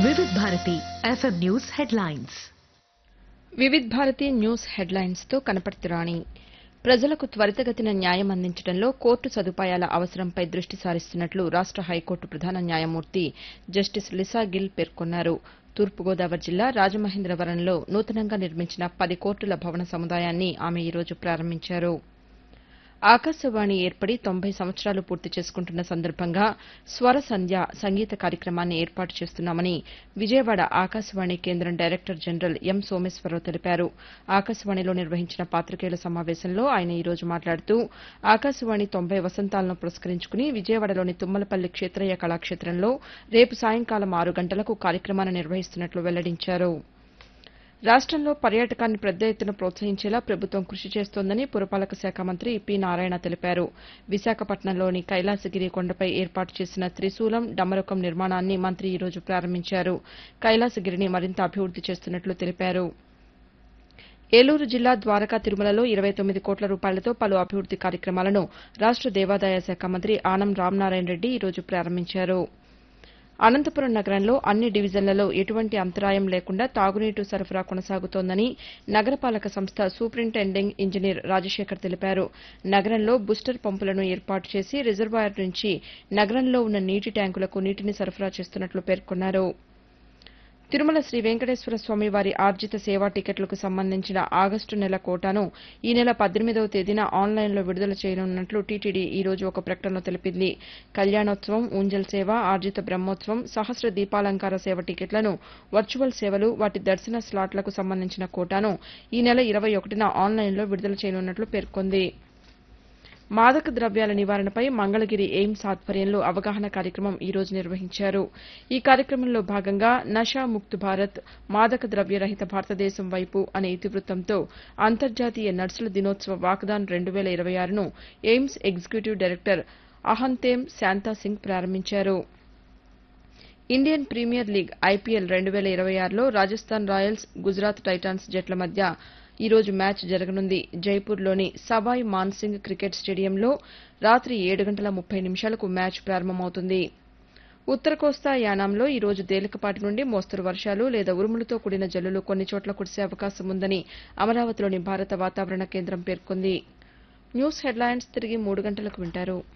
వివిధ Bharati FM news headlines Vividh Bharati news headlines తో కనపర్తి రాణి ప్రజలకు త్వరితగతిన న్యాయం అందించడంలో కోర్టు సదుపాయాల అవసరంపై దృష్టి సారిస్తున్నట్లు రాష్ట హైకోర్టు ప్రధాన న్యాయమూర్తి జస్టిస్ లిసా గిల్ పేర్కొన్నారు తూర్పుగోదావరి జిల్లా రాజమహేంద్రవరంలో నూతనంగా నిర్మించిన పది కోర్టుల భవన సముదాయాన్ని ఆమె ఈరోజు ప్రారంభించారు ఆకాశవాణి ఏర్పడి తొంభై సంవత్సరాలు పూర్తి చేసుకుంటున్న సందర్భంగా స్వర సంధ్య సంగీత కార్యక్రమాన్ని ఏర్పాటు చేస్తున్నామని విజయవాడ ఆకాశవాణి కేంద్రం డైరెక్టర్ జనరల్ ఎం సోమేశ్వరరావు తెలిపారు ఆకాశవాణిలో నిర్వహించిన పాతికేయుల సమావేశంలో ఆయన ఈ రోజు మాట్లాడుతూ ఆకాశవాణి తొంభై వసంతాలను పురస్కరించుకుని విజయవాడలోని తుమ్మలపల్లి క్షేత్రయ్య కళాక్షేత్రంలో రేపు సాయంకాలం ఆరు గంటలకు కార్యక్రమాన్ని నిర్వహిస్తున్నట్లు వెల్లడించారు రాష్టంలో పర్యాటకాన్ని పెద్ద ఎత్తున ప్రోత్సహించేలా ప్రభుత్వం కృషి చేస్తోందని పురపాలక శాఖ మంత్రి పి నారాయణ తెలిపారు విశాఖపట్నంలోని కైలాసగిరి కొండపై ఏర్పాటు చేసిన త్రిశూలం డమరుకం నిర్మాణాన్ని మంత్రి ఈ రోజు ప్రారంభించారు కైలాసగిరిని మరింత అభివృద్ది చేస్తున్నట్లు తెలిపారు ఏలూరు జిల్లా ద్వారకా తిరుమలలో ఇరవై తొమ్మిది కోట్ల రూపాయలతో పలు అభివృద్ది కార్యక్రమాలను రాష్ట దేవాదాయ శాఖ మంత్రి ఆనం రామనారాయణ రెడ్డి ఈ రోజు ప్రారంభించారు అనంతపురం నగరంలో అన్ని డివిజన్లలో ఎటువంటి అంతరాయం లేకుండా తాగునీటి సరఫరా కొనసాగుతోందని నగరపాలక సంస్థ సూపరింటెండింగ్ ఇంజనీర్ రాజశేఖర్ తెలిపారు నగరంలో బూస్టర్ పంపులను ఏర్పాటు చేసి రిజర్వాయర్ నుంచి నగరంలో ఉన్న నీటి ట్యాంకులకు నీటిని సరఫరా చేస్తున్నట్లు పేర్కొన్నారు తిరుమల శ్రీ వెంకటేశ్వర స్వామి వారి ఆర్జిత సేవా టికెట్లకు సంబంధించిన ఆగస్టు నెల కోటాను ఈ నెల పద్దెనిమిదవ తేదీన ఆన్లైన్లో విడుదల చేయనున్నట్లు టీటీడీ ఈ రోజు ఒక ప్రకటనలో తెలిపింది కళ్యాణోత్సవం ఊంజల్ సేవ ఆర్జిత బ్రహ్మోత్సవం సహస్ర దీపాలంకార సేవ టికెట్లను వర్చువల్ సేవలు వాటి దర్శన స్లాట్లకు సంబంధించిన కోటాను ఈ నెల ఇరవై ఒకటిన ఆన్లైన్లో విడుదల చేయనున్నట్లు పేర్కొంది మాదక ద్రవ్యాల నివారణపై మంగళగిరి ఎయిమ్స్ ఆధ్వర్యంలో అవగాహన కార్యక్రమం ఈ రోజు నిర్వహించారు ఈ కార్యక్రమంలో భాగంగా నషా ముక్త్ భారత్ మాదక ద్రవ్య రహిత భారతదేశం వైపు అనే ఇతివృత్తంతో అంతర్జాతీయ నర్సుల దినోత్సవ వాకదాన్ రెండు వేల ఇరవై ఆరును ఎయిమ్స్ ఎగ్జిక్యూటివ్ డైరెక్టర్ అహంతేమ్ శాంతాసింగ్ ప్రారంభించారు ఇండియన్ ప్రీమియర్ లీగ్ ఐపీఎల్ రెండు వేల ఇరవై ఆరులో రాజస్థాన్ రాయల్స్ గుజరాత్ టైటాన్స్ జట్ల మధ్య ఈ రోజు మ్యాచ్ జరగనుంది జైపూర్లోని సవాయ్ మాన్సింగ్ క్రికెట్ స్టేడియంలో రాత్రి ఏడు గంటల ముప్పై నిమిషాలకు మ్యాచ్ ప్రారంభమవుతుంది ఉత్తర కోస్తా యానాంలో ఈ రోజు తేలికపాటి నుండి మోస్తరు వర్షాలు లేదా ఉరుములతో కూడిన జల్లులు కొన్ని చోట్ల కురిసే అవకాశం ఉందని అమరావతిలోని భారత వాతావరణ కేంద్రం పేర్కొంది న్యూస్ హెడ్లైన్స్ తిరిగి మూడు గంటలకు వింటారు